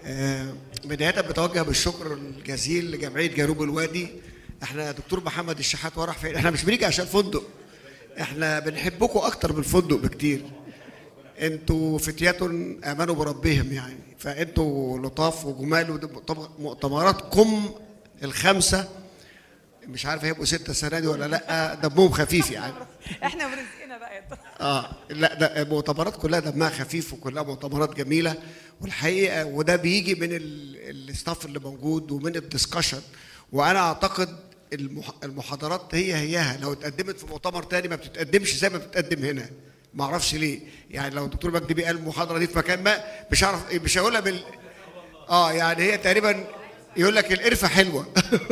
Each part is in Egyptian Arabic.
آه، بداية بتوجه بالشكر الجزيل لجمعية جنوب الوادي احنا دكتور محمد الشحات ورح فين احنا مش بنيجي عشان فندق احنا بنحبكم اكتر من الفندق بكتير انتوا فتيات امنوا بربهم يعني فانتوا لطاف وجمال ودي مؤتمر- مؤتمراتكم الخمسه مش عارف هيبقوا ستة السنة دي ولا لا دمهم خفيف يعني احنا ورزقنا بقى يا ترى. اه لا ده المؤتمرات كلها دمها خفيف وكلها مؤتمرات جميله والحقيقه وده بيجي من ال- الستاف اللي موجود ومن الدسكشن وانا اعتقد المح- المحاضرات هي هياها لو اتقدمت في مؤتمر تاني ما بتتقدمش زي ما بتتقدم هنا ما اعرفش ليه يعني لو الدكتور مجدي بيه قال المحاضره دي في مكان ما مش هعرف مش هقولها بال اه يعني هي تقريبا يقول لك القرفه حلوه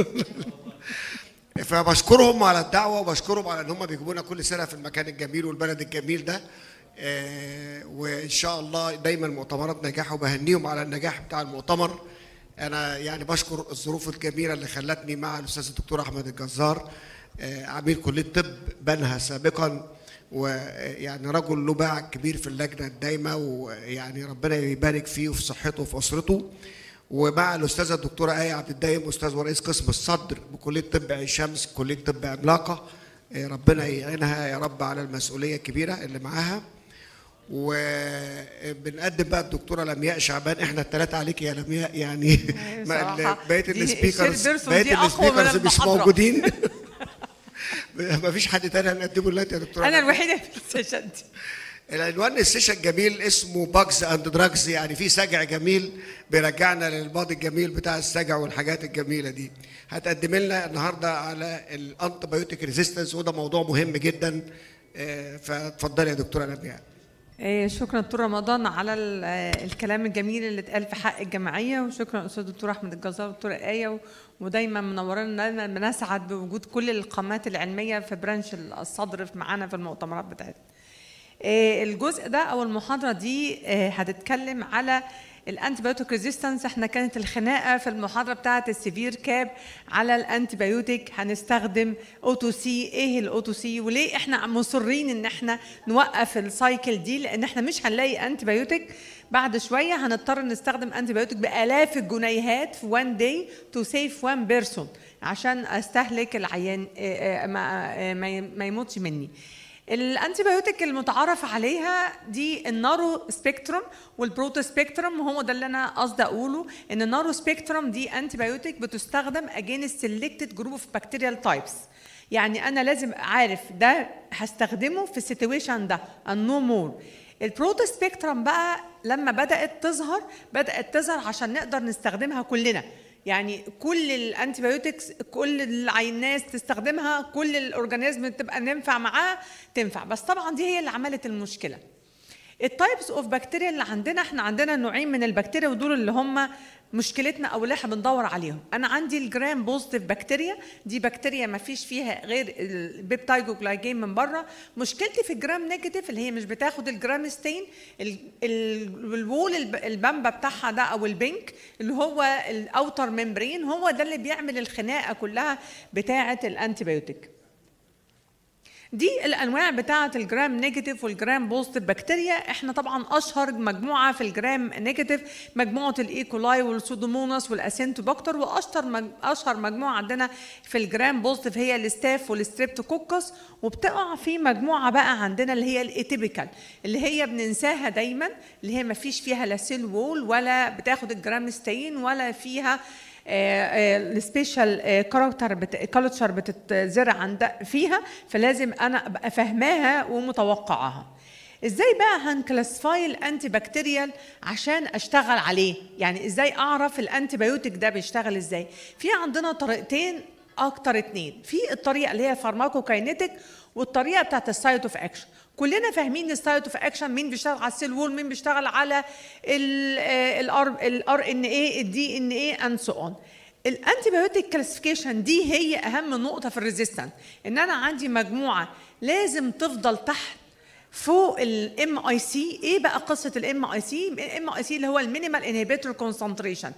فبشكرهم على الدعوه وبشكرهم على ان هم بيجيبونا كل سنه في المكان الجميل والبلد الجميل ده آه، وان شاء الله دايما مؤتمرات نجاح وبهنيهم على النجاح بتاع المؤتمر انا يعني بشكر الظروف الجميله اللي خلتني مع الاستاذ الدكتور احمد الجزار آه، عميد كليه طب بنها سابقا ويعني رجل له باع كبير في اللجنه الدايمه ويعني ربنا يبارك فيه وفي صحته وفي اسرته ومع الاستاذه الدكتوره ايه عبد الدايم استاذ ورئيس قسم الصدر بكليه طب عين شمس كليه طب عملاقه آه، ربنا يعينها يا رب على المسؤوليه الكبيره اللي معاها وبنقدم بقى الدكتوره لمياء شعبان احنا الثلاثه عليك يا لمياء يعني ما بصراحة ال- بقيه دي السبيكرز الشير بيرسون بقيه دي أقوى من السبيكرز مش المحاضرة. موجودين ما فيش حد تاني هنقدمه دلوقتي يا دكتوره انا لمياء. الوحيده في السيشن دي العنوان السيشن جميل اسمه باجز اند دراجز يعني في سجع جميل بيرجعنا للماضي الجميل بتاع السجع والحاجات الجميله دي هتقدم لنا النهارده على الانتبيوتيك ريزيستنس وده موضوع مهم جدا آه، فاتفضلي يا دكتوره نبيع إيه، شكرا دكتور رمضان على ال- آه، الكلام الجميل اللي اتقال في حق الجمعيه وشكرا استاذ دكتور احمد الجزار والدكتوره ايه و- ودايما منورنا دايما بنسعد بوجود كل القامات العلميه في برانش الصدر في- معانا في المؤتمرات بتاعتنا. إيه، الجزء ده او المحاضره دي إيه، هتتكلم على الانتيبيوتيك ريزيستنس احنا كانت الخناقه في المحاضره بتاعه السيفير كاب على الانتيبيوتيك هنستخدم او تو سي ايه الاو تو سي وليه احنا مصرين ان احنا نوقف السايكل دي لان احنا مش هنلاقي انتيبيوتيك بعد شويه هنضطر نستخدم انتيبيوتيك بالاف الجنيهات في وان داي تو سيف وان بيرسون عشان استهلك العيان آه، آه، ما آه، ما ي- ما يموتش مني الانتيبيوتيك المتعارف عليها دي النارو سبيكتروم والبروتو سبيكتروم وهو ده اللي انا قصدي اقوله ان النارو سبيكتروم دي انتيبيوتيك بتستخدم اجينست سيلكتد جروب اوف بكتيريال تايبس يعني انا لازم عارف ده هستخدمه في السيتويشن ده النو مور البروتو سبيكتروم بقى لما بدات تظهر بدات تظهر عشان نقدر نستخدمها كلنا يعني كل الانتيبيوتكس كل العي- الناس تستخدمها كل الاورجانيزم تبقى ننفع معاها تنفع بس طبعا دي هي اللي عملت المشكله التايبس اوف بكتيريا اللي عندنا احنا عندنا نوعين من البكتيريا ودول اللي هم مشكلتنا او اللي احنا بندور عليهم انا عندي الجرام بوزيتيف بكتيريا دي بكتيريا ما فيش فيها غير البيبتايجوجلايجين من بره مشكلتي في الجرام نيجاتيف اللي هي مش بتاخد الجرام ستين ال- ال- الوول الب- البامبا بتاعها ده او البنك اللي هو الاوتر ممبرين هو ده اللي بيعمل الخناقه كلها بتاعه الانتيبيوتيك دي الانواع بتاعه الجرام نيجاتيف والجرام بوزيتيف بكتيريا احنا طبعا اشهر مجموعه في الجرام نيجاتيف مجموعه الايكولاي والسودوموناس والاسينتوباكتر واشهر مج... اشهر مجموعه عندنا في الجرام بوزيتيف هي الستاف والستريبتوكوكس وبتقع في مجموعه بقى عندنا اللي هي الاتيبيكال اللي هي بننساها دايما اللي هي ما فيش فيها لا سيل وول ولا بتاخد الجرام ستين ولا فيها السبيشال كاركتر كالتشر بتتزرع عند فيها فلازم انا ابقى فاهماها ومتوقعاها ازاي بقى هنكلاسفاي الانتي بكتيريال عشان اشتغل عليه يعني ازاي اعرف الانتي بايوتيك ده بيشتغل ازاي في عندنا طريقتين اكتر اتنين في الطريقه اللي هي فارماكوكاينيتك والطريقه بتاعت السايت اوف اكشن كلنا فاهمين السايت اوف اكشن مين بيشتغل على السيل وول مين بيشتغل على الار الار ان اي الدي ان اي اند سو اون الانتي بايوتيك كلاسيفيكيشن دي هي اهم نقطه في الريزيستنس ان انا عندي مجموعه لازم تفضل تحت فوق الام اي سي ايه بقى قصه الام اي سي الام اي سي اللي هو المينيمال انهبيتور كونسنتريشن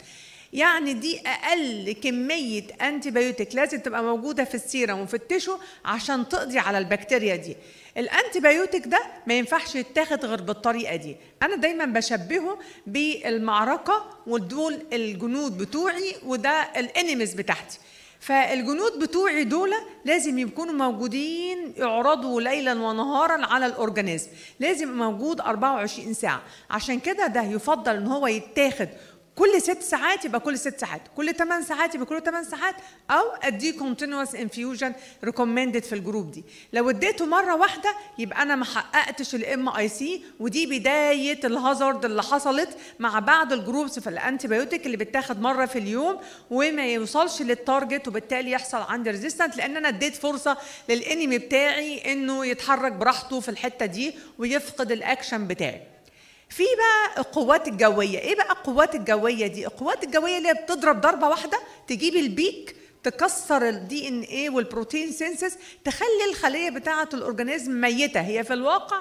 يعني دي اقل كميه انتي بايوتيك لازم تبقى موجوده في السيرم وفي التشو عشان تقضي على البكتيريا دي الانتي بايوتيك ده ما ينفعش يتاخد غير بالطريقه دي انا دايما بشبهه بالمعركه ودول الجنود بتوعي وده الانيميز بتاعتي فالجنود بتوعي دول لازم يكونوا موجودين يعرضوا ليلا ونهارا على الاورجانيزم لازم يبقى موجود 24 ساعه عشان كده ده يفضل ان هو يتاخد كل ست ساعات يبقى كل ست ساعات كل 8 ساعات يبقى كل 8 ساعات او اديه كونتينوس انفيوجن ريكومندد في الجروب دي لو اديته مره واحده يبقى انا ما حققتش الام اي سي ودي بدايه الهازارد اللي حصلت مع بعض الجروبس في الانتي بايوتيك اللي بتاخد مره في اليوم وما يوصلش للتارجت وبالتالي يحصل عندي ريزيستنت لان انا اديت فرصه للانمي بتاعي انه يتحرك براحته في الحته دي ويفقد الاكشن بتاعي في بقى القوات الجويه ايه بقى القوات الجويه دي القوات الجويه اللي هي بتضرب ضربه واحده تجيب البيك تكسر الدي ان ايه والبروتين سينسس تخلي الخليه بتاعه الاورجانيزم ميته هي في الواقع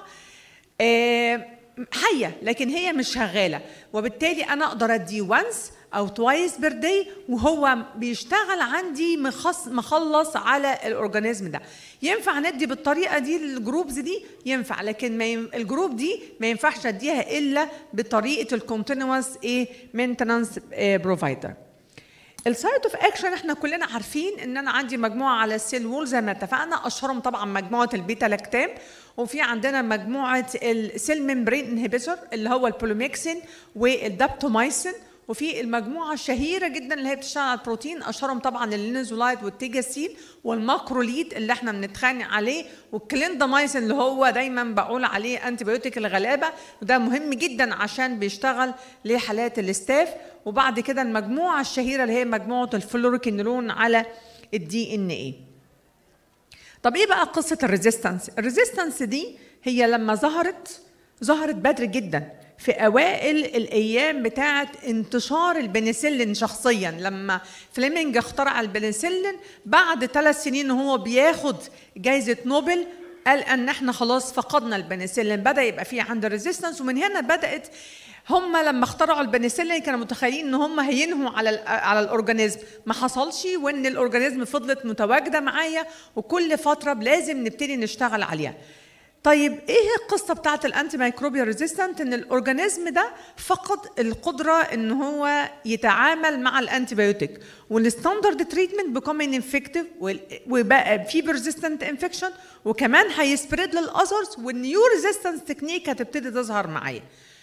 آه حيه لكن هي مش شغاله وبالتالي انا اقدر اديه وانس او توايس بير داي وهو بيشتغل عندي مخص مخلص على الاورجانيزم ده ينفع ندي بالطريقه دي الجروبز دي ينفع لكن ما ين... الجروب دي ما ينفعش اديها الا بطريقه الكونتينوس ايه مينتنانس بروفايدر السايت اوف اكشن احنا كلنا عارفين ان انا عندي مجموعه على السيل وول زي ما اتفقنا اشهرهم طبعا مجموعه البيتا لاكتام وفي عندنا مجموعه السيل ممبرين انهبيتور اللي هو البولوميكسين والدابتومايسين وفي المجموعة الشهيرة جدا اللي هي بتشتغل على البروتين أشهرهم طبعا اللينزولايد والتيجاسيل والماكروليد اللي احنا بنتخانق عليه والكليندامايسين اللي هو دايما بقول عليه انتي بايوتيك الغلابة وده مهم جدا عشان بيشتغل لحالات الاستاف وبعد كده المجموعة الشهيرة اللي هي مجموعة الفلوريكينولون على الدي ان ايه طب ايه بقى قصة الريزيستنس؟ الريزيستنس دي هي لما ظهرت ظهرت بدري جدا في اوائل الايام بتاعه انتشار البنسلين شخصيا لما فليمنج اخترع البنسلين بعد ثلاث سنين هو بياخد جائزه نوبل قال ان احنا خلاص فقدنا البنسلين بدا يبقى في عنده ريزيستنس ومن هنا بدات هم لما اخترعوا البنسلين كانوا متخيلين ان هم هينهوا على على الاورجانيزم ما حصلش وان الاورجانيزم فضلت متواجده معايا وكل فتره لازم نبتدي نشتغل عليها طيب ايه القصه بتاعت الانتي مايكروبيال ريزيستنت ان الاورجانيزم ده فقد القدره ان هو يتعامل مع الانتي بايوتيك والستاندرد تريتمنت بيكون انفكتيف وبقى في ريزيستنت انفكشن وكمان هيسبريد للاذرز والنيو ريزيستنس تكنيك هتبتدي تظهر معايا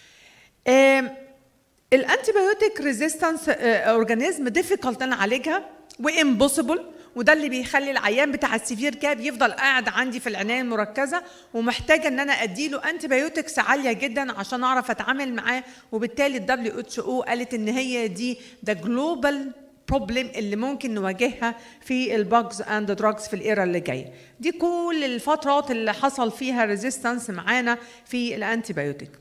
الانتي بايوتيك ريزيستنس اورجانيزم ديفيكولت انا اعالجها وامبوسيبل وده اللي بيخلي العيان بتاع السيفير كاب يفضل قاعد عندي في العنايه المركزه ومحتاجه ان انا اديله انتي بايوتكس عاليه جدا عشان اعرف اتعامل معاه وبالتالي الدبليو اتش او قالت ان هي دي ذا جلوبال بروبلم اللي ممكن نواجهها في الباجز اند دراجز في الايرا اللي جايه دي كل الفترات اللي حصل فيها ريزيستنس معانا في الانتي بايوتيك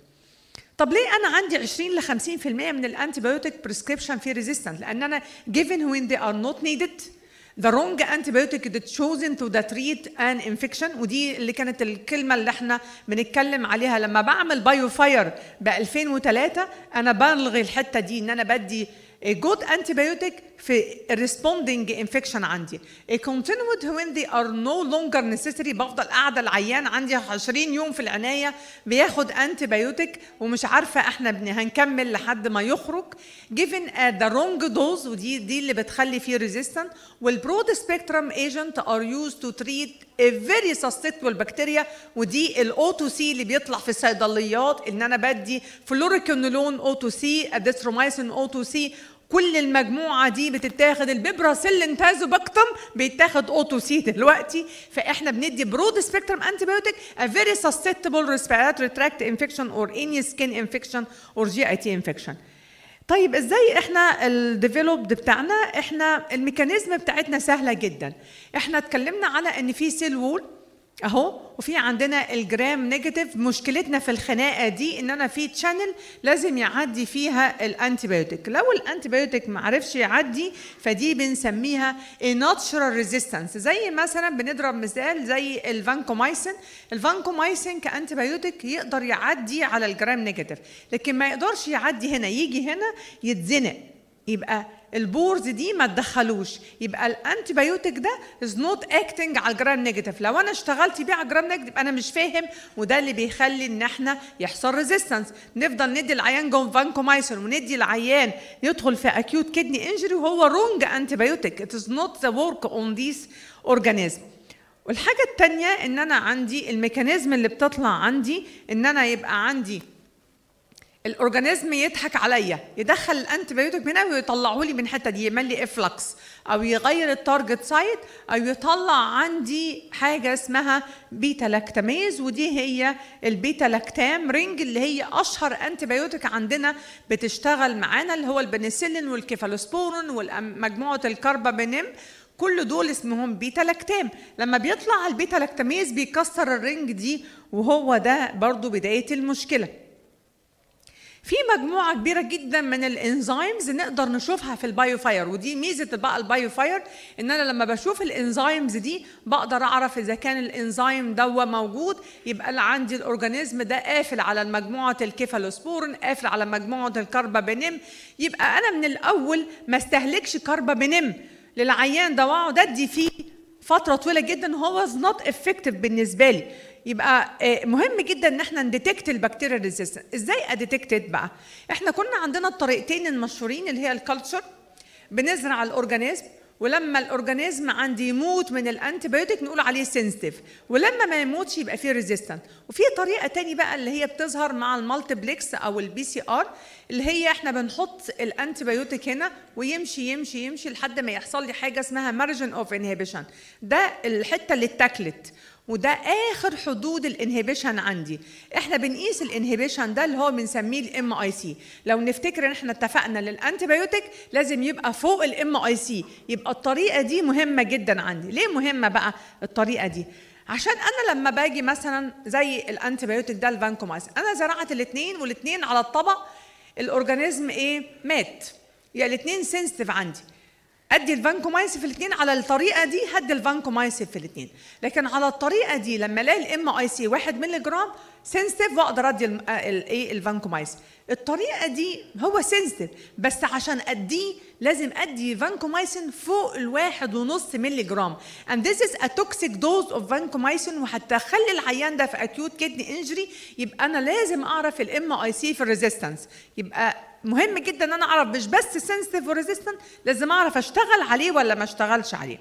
طب ليه انا عندي 20 ل 50% من الانتي بايوتيك بريسكريبشن في ريزيستنت لان انا given when they are not needed the wrong antibiotic that chosen to the treat an infection ودي اللي كانت الكلمه اللي احنا بنتكلم عليها لما بعمل بايو فاير ب 2003 انا بلغي الحته دي ان انا بدي جود antibiotic في responding infection عندي a continued when they are no longer necessary بفضل قاعده العيان عندي 20 يوم في العنايه بياخد antibiotic ومش عارفه احنا بن هنكمل لحد ما يخرج given at the wrong dose ودي دي اللي بتخلي فيه resistant والبرود spectrum agent are used to treat a very susceptible bacteria ودي الاو تو سي اللي بيطلع في الصيدليات ان انا بدي فلوريكونولون او تو سي اديثرومايسين او تو سي كل المجموعه دي بتتاخد البيبراسيلين تازوباكتم بيتاخد او تو سي دلوقتي فاحنا بندي برود سبيكترم انتي بايوتيك a very susceptible respiratory tract infection or any skin infection or GIT infection طيب ازاي احنا الديفلوبد بتاعنا احنا الميكانيزم بتاعتنا سهله جدا احنا اتكلمنا على ان في سيل وول اهو وفي عندنا الجرام نيجاتيف مشكلتنا في الخناقه دي ان انا في تشانل لازم يعدي فيها الانتي بايوتيك لو الانتي بايوتيك ما عرفش يعدي فدي بنسميها ناتشرال ريزيستنس زي مثلا بنضرب مثال زي الفانكومايسين الفانكومايسين كانتي بايوتيك يقدر يعدي على الجرام نيجاتيف لكن ما يقدرش يعدي هنا يجي هنا يتزنق يبقى البورز دي ما تدخلوش يبقى الانتي بايوتيك ده از نوت اكتنج على الجرام نيجاتيف لو انا اشتغلت بيه على الجرام نيجاتيف انا مش فاهم وده اللي بيخلي ان احنا يحصل ريزيستنس نفضل ندي العيان جون فانكومايسين وندي العيان يدخل في اكيوت كدني انجري وهو رونج انتي بايوتيك ات از نوت ذا ورك اون ذيس اورجانيزم والحاجه الثانيه ان انا عندي الميكانيزم اللي بتطلع عندي ان انا يبقى عندي الاورجانيزم يضحك عليا يدخل الانتي بايوتيك هنا ويطلعه لي من الحته دي يعمل لي افلكس او يغير التارجت سايت او يطلع عندي حاجه اسمها بيتا لاكتاميز ودي هي البيتا لاكتام رينج اللي هي اشهر انتي بايوتيك عندنا بتشتغل معانا اللي هو البنسلين والكيفالوسبورين ومجموعه الكاربامينيم كل دول اسمهم بيتا لاكتام لما بيطلع البيتا لاكتاميز بيكسر الرينج دي وهو ده برضو بدايه المشكله في مجموعة كبيرة جدا من الانزيمز نقدر نشوفها في البايو فاير ودي ميزة بقى البايو فاير ان انا لما بشوف الانزيمز دي بقدر اعرف اذا كان الانزيم دوا موجود يبقى اللي عندي الاورجانيزم ده قافل على مجموعة الكيفالوسبورين قافل على مجموعة الكربابينيم يبقى انا من الاول ما استهلكش كربابينيم للعيان ده واقعد ادي فيه فترة طويلة جدا هو نوت افكتيف بالنسبة لي يبقى مهم جدا ان احنا نديتكت البكتيريا ريزيستنس ازاي اديتكتد بقى احنا كنا عندنا الطريقتين المشهورين اللي هي الكالتشر بنزرع الاورجانيزم ولما الاورجانيزم عندي يموت من الانتي بايوتيك نقول عليه سنسيتيف ولما ما يموتش يبقى فيه ريزيستنت وفي طريقه تاني بقى اللي هي بتظهر مع المالتيبلكس او البي سي ار اللي هي احنا بنحط الانتي بايوتيك هنا ويمشي يمشي يمشي لحد ما يحصل لي حاجه اسمها مارجن اوف انهبيشن ده الحته اللي اتاكلت وده اخر حدود الانهبيشن عندي احنا بنقيس الانهبيشن ده اللي هو بنسميه الام اي سي لو نفتكر ان احنا اتفقنا للانتي بايوتيك لازم يبقى فوق الام اي سي يبقى الطريقه دي مهمه جدا عندي ليه مهمه بقى الطريقه دي عشان انا لما باجي مثلا زي الانتي بايوتيك ده الفانكومايس انا زرعت الاثنين والاثنين على الطبق الاورجانيزم ايه مات يعني الاثنين سنسيتيف عندي ادي الفانكومايسين في الاثنين على الطريقه دي هدي الفانكومايسين في الاثنين لكن على الطريقه دي لما الاقي الام اي سي 1 مللي جرام سنسيتيف واقدر ادي الايه الفانكومايسين الطريقه دي هو سنسيتيف بس عشان اديه لازم ادي فانكومايسين فوق الواحد ونص مللي جرام and this is a toxic dose of vancomycin وهتخلي العيان ده في acute kidney injury يبقى انا لازم اعرف الام اي سي في الريزيستنس يبقى مهم جدا ان انا اعرف مش بس سنسيتيف وريزيستنت لازم اعرف اشتغل عليه ولا ما اشتغلش عليه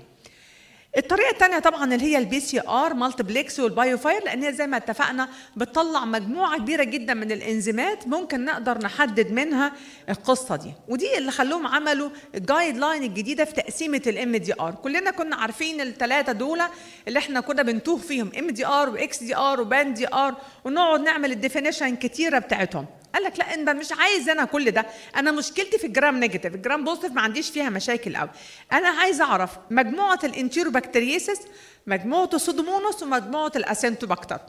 الطريقه الثانيه طبعا اللي هي البي سي ار مالتيبلكس والبايو فاير لان هي زي ما اتفقنا بتطلع مجموعه كبيره جدا من الانزيمات ممكن نقدر نحدد منها القصه دي ودي اللي خلوهم عملوا الجايد لاين الجديده في تقسيمه الام دي ار كلنا كنا عارفين الثلاثه دول اللي احنا كنا بنتوه فيهم ام دي ار واكس دي ار وبان دي ار ونقعد نعمل الديفينيشن كتيره بتاعتهم قال لك لا انت مش عايز انا كل ده انا مشكلتي في الجرام نيجاتيف الجرام بوزيتيف ما عنديش فيها مشاكل قوي انا عايز اعرف مجموعه الانتيروبكتيريسيس مجموعه السودومونوس ومجموعه الاسنتوبكتر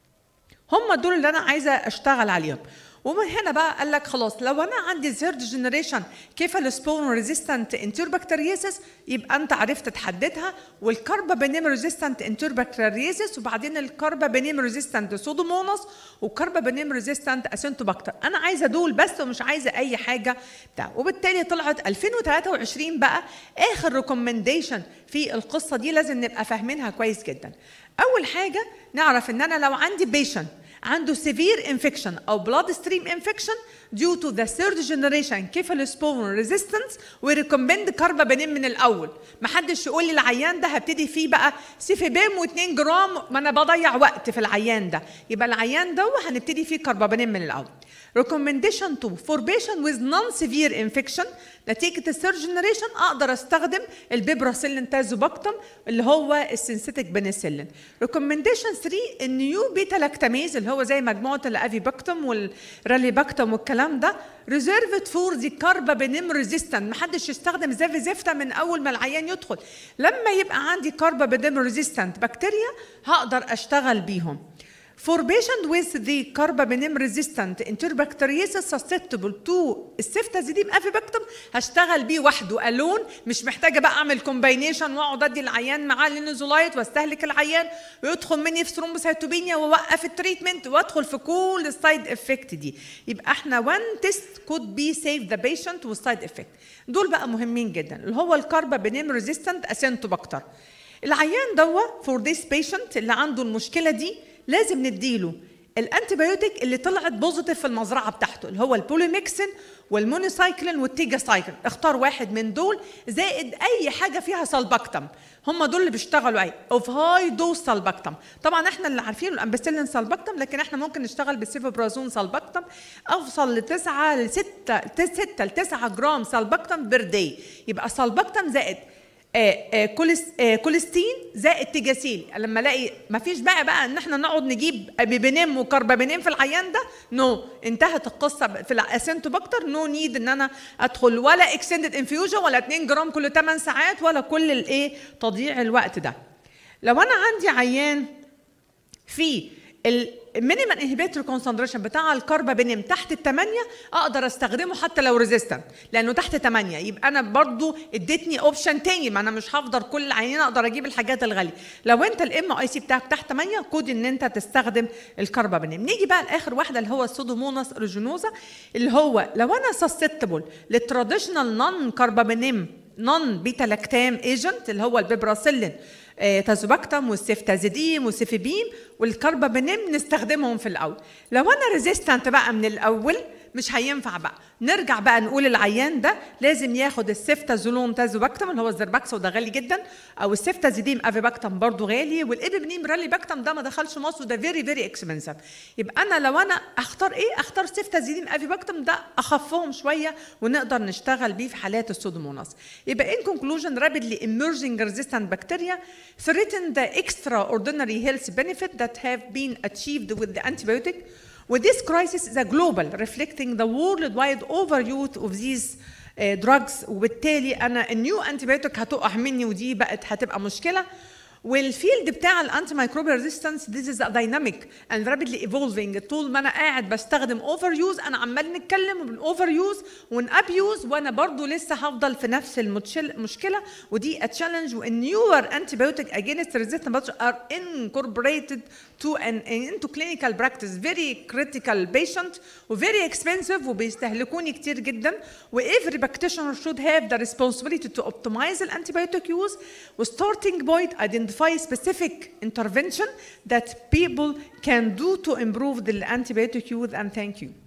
هم دول اللي انا عايزه اشتغل عليهم ومن هنا بقى قال لك خلاص لو انا عندي ثيرد جنريشن كيفالوسبون ريزيستنت انتربكتيريسيس يبقى انت عرفت تحددها والكربابينيم ريزيستنت انتربكتيريسيس وبعدين الكربابينيم ريزيستنت سودوموناس وكربابينيم ريزيستنت اسنتوبكتر انا عايزه دول بس ومش عايزه اي حاجه بتاع وبالتالي طلعت 2023 بقى اخر ريكومنديشن في القصه دي لازم نبقى فاهمينها كويس جدا اول حاجه نعرف ان انا لو عندي بيشنت عنده severe infection او blood stream infection due to the third generation cephalosporin resistance we recommend كاربابينين من الاول ما حدش يقول لي العيان ده هبتدي فيه بقى سيفيبام و2 جرام ما انا بضيع وقت في العيان ده يبقى العيان ده هنبتدي فيه كاربابينين من الاول recommendation 2 for patient with non-severe infection نتيجة الثيرد جنريشن أقدر أستخدم البيبراسيلين تازوباكتم اللي هو السنسيتك بنسلين. recommendation 3 النيو بيتا لاكتاميز اللي هو زي مجموعة الافيباكتم والراليباكتم والكلام ده ريزيرفد فور ذا كاربابينيم ريزيستنت محدش يستخدم زيفي زفتا من أول ما العيان يدخل. لما يبقى عندي كاربابينيم ريزيستنت بكتيريا هقدر أشتغل بيهم. For patient with the carbapenem resistant enterobacteriasis susceptible to السيفتازيديم افيبكتم هشتغل بيه وحده الون مش محتاجه بقى اعمل كومباينيشن واقعد ادي العيان معاه لينوزولايت واستهلك العيان ويدخل مني في ثرومبوسيتوبينيا واوقف التريتمنت وادخل في كل السايد افكت دي يبقى احنا وان تيست كود بي سيف ذا بيشنت والسايد افكت دول بقى مهمين جدا اللي هو الكاربابينيم ريزيستنت اسينتوباكتر العيان دوا فور ذيس بيشنت اللي عنده المشكله دي لازم نديله الانتيبيوتيك اللي طلعت بوزيتيف في المزرعه بتاعته اللي هو البوليميكسين والمونوسايكلين والتيجاسايكلين اختار واحد من دول زائد اي حاجه فيها سالبكتم هم دول اللي بيشتغلوا ايه اوف هاي دوز سالبكتم طبعا احنا اللي عارفين الامبسيلين سالبكتم لكن احنا ممكن نشتغل بالسيفوبرازون سالبكتم اوصل ل 9 ل 6 6 ل 9 جرام سالبكتم بير داي يبقى سالبكتم زائد آه، آه، كوليس آه، كوليستين زائد تيجاسيل لما الاقي ما فيش بقى بقى ان احنا نقعد نجيب بيبينيم وكربابينيم في العيان ده نو no. انتهت القصه في الاسنتوبكتر نو no نيد ان انا ادخل ولا اكستندد انفيوجن ولا 2 جرام كل 8 ساعات ولا كل الايه تضييع الوقت ده لو انا عندي عيان في المينيمم انهبيتور كونسنتريشن بتاع الكربابينيم تحت الثمانية اقدر استخدمه حتى لو ريزيستنت لانه تحت 8 يبقى انا برضو اديتني اوبشن تاني ما انا مش هفضل كل عينين اقدر اجيب الحاجات الغاليه لو انت الام اي سي بتاعك تحت 8 كود ان انت تستخدم الكربابينيم نيجي بقى لاخر واحده اللي هو السودوموناس ريجينوزا اللي هو لو انا سسبتبل للتراديشنال نون كربابينيم نون بيتا لاكتام ايجنت اللي هو البيبراسيلين آه، تازوباكتم والسيفتازيديم والسيفيبيم والكربابينيم نستخدمهم في الاول لو انا ريزيستنت بقى من الاول مش هينفع بقى نرجع بقى نقول العيان ده لازم ياخد السيفتازولون تازوباكتم اللي هو الزرباكسا وده غالي جدا او السيفتازيديم افيباكتم برضو غالي والابيبنيم رالي باكتم ده ما دخلش مصر ده فيري فيري اكسبنسيف يبقى انا لو انا اختار ايه اختار سيفتازيديم افيباكتم ده اخفهم شويه ونقدر نشتغل بيه في حالات السودوموناس يبقى in conclusion rapidly emerging resistant bacteria threaten the extraordinary health benefit that have been achieved with the antibiotic Well, this crisis is a global, reflecting the worldwide overuse of these uh, drugs وبالتالي انا النيو انتيبيوتيك هتقع مني ودي بقت هتبقى مشكله والفيلد بتاع الانتي مايكروبيال ريزيستنس ذيس از دايناميك اند رابيدلي ايفولفينج طول ما انا قاعد بستخدم اوفر يوز انا عمال نتكلم من اوفر يوز ونابيوز وانا برضو لسه هفضل في نفس المشكله ودي تشالنج والنيور انتيبيوتيك اجينست ريزيستنت ار incorporated to an into clinical practice very critical patient و very expensive وبيستهلكوني كتير جدا و every practitioner should have the responsibility to optimize the antibiotic use و starting point identify specific intervention that people can do to improve the antibiotic use and thank you